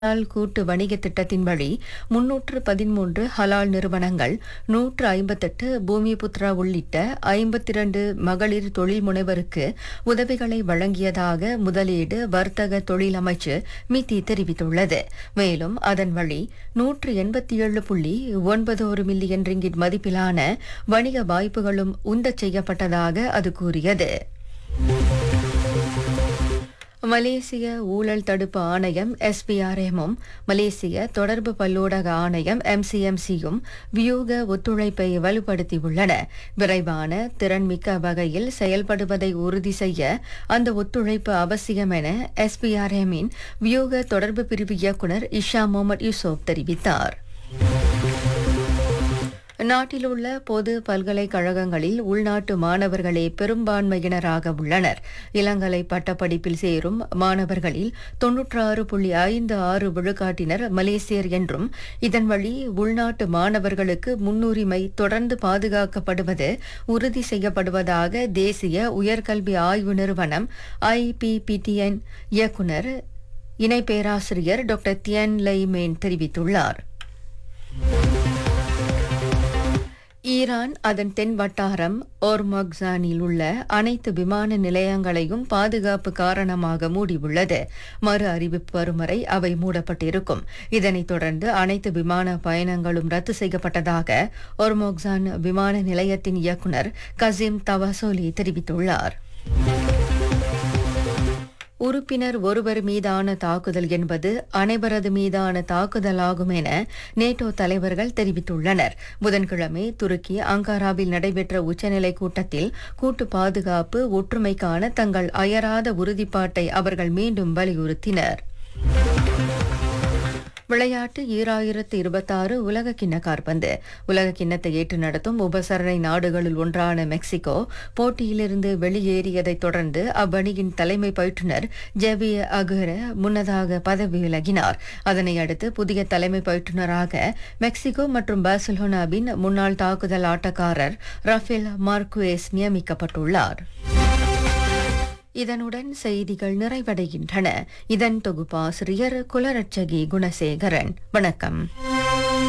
ஹலால் கூட்டு வணிக திட்டத்தின் வழி முன்னூற்று பதிமூன்று ஹலால் நிறுவனங்கள் நூற்று ஐம்பத்தெட்டு பூமிபுத்ரா உள்ளிட்ட ஐம்பத்தி இரண்டு மகளிர் தொழில் முனைவருக்கு உதவிகளை வழங்கியதாக முதலீடு வர்த்தக தொழில் அமைச்சு மிதி தெரிவித்துள்ளது மேலும் அதன் வழி நூற்று எண்பத்தி ஏழு புள்ளி ஒன்பது ஒரு மில்லியன் ரிங்கிட் மதிப்பிலான வணிக வாய்ப்புகளும் உந்தச் செய்யப்பட்டதாக அது கூறியது மலேசிய ஊழல் தடுப்பு ஆணையம் எஸ்பிஆர்எம்மும் மலேசிய தொடர்பு பல்லூடக ஆணையம் எம்சிஎம்சியும் வியூக ஒத்துழைப்பை வலுப்படுத்தியுள்ளன விரைவான திறன்மிக்க வகையில் செயல்படுவதை உறுதி செய்ய அந்த ஒத்துழைப்பு அவசியம் என எஸ்பிஆர்எம்மின் வியூக தொடர்பு பிரிவு இயக்குநர் இஷா முகமது யூசுப் தெரிவித்தார் நாட்டில் உள்ள பொது பல்கலைக்கழகங்களில் உள்நாட்டு மாணவர்களே பெரும்பான்மையினராக உள்ளனர் இளங்கலை பட்டப்படிப்பில் சேரும் மாணவர்களில் தொன்னூற்றாறு புள்ளி ஐந்து ஆறு விழுக்காட்டினர் மலேசியர் என்றும் இதன் வழி உள்நாட்டு மாணவர்களுக்கு முன்னுரிமை தொடர்ந்து பாதுகாக்கப்படுவது உறுதி செய்யப்படுவதாக தேசிய உயர்கல்வி ஆய்வு நிறுவனம் ஐபிபிடிஎன் இயக்குநர் இணை பேராசிரியர் டாக்டர் தியன் லைமேன் தெரிவித்துள்ளார் ஈரான் அதன் தென் வட்டாரம் ஓர்மக்சானில் உள்ள அனைத்து விமான நிலையங்களையும் பாதுகாப்பு காரணமாக மூடியுள்ளது மறு அறிவிப்பு வரும் வரை அவை மூடப்பட்டிருக்கும் இதனைத் தொடர்ந்து அனைத்து விமான பயணங்களும் ரத்து செய்யப்பட்டதாக ஓர்மோக்சான் விமான நிலையத்தின் இயக்குநர் கசிம் தவசோலி தெரிவித்துள்ளார் உறுப்பினர் ஒருவர் மீதான தாக்குதல் என்பது அனைவரது மீதான தாக்குதலாகும் என நேட்டோ தலைவர்கள் தெரிவித்துள்ளனர் புதன்கிழமை துருக்கி அங்காராவில் நடைபெற்ற உச்சநிலை கூட்டத்தில் கூட்டு பாதுகாப்பு ஒற்றுமைக்கான தங்கள் அயராத உறுதிப்பாட்டை அவர்கள் மீண்டும் வலியுறுத்தினர் விளையாட்டு ஈராயிரத்து இருபத்தாறு உலக கிண்ண காற்பந்து உலக கிண்ணத்தை ஏற்று நடத்தும் உபசரணை நாடுகளில் ஒன்றான மெக்சிகோ போட்டியிலிருந்து வெளியேறியதைத் தொடர்ந்து அவ்வணியின் தலைமை பயிற்றுநர் ஜெவிய அகுர முன்னதாக பதவி விலகினார் அதனை அடுத்து புதிய தலைமை பயிற்றுநராக மெக்சிகோ மற்றும் பார்சிலோனாவின் முன்னாள் தாக்குதல் ஆட்டக்காரர் ரஃபேல் மார்குவேஸ் நியமிக்கப்பட்டுள்ளார் இதனுடன் செய்திகள் நிறைவடைகின்றன இதன் தொகுப்பாசிரியர் குலரட்சகி குணசேகரன் வணக்கம்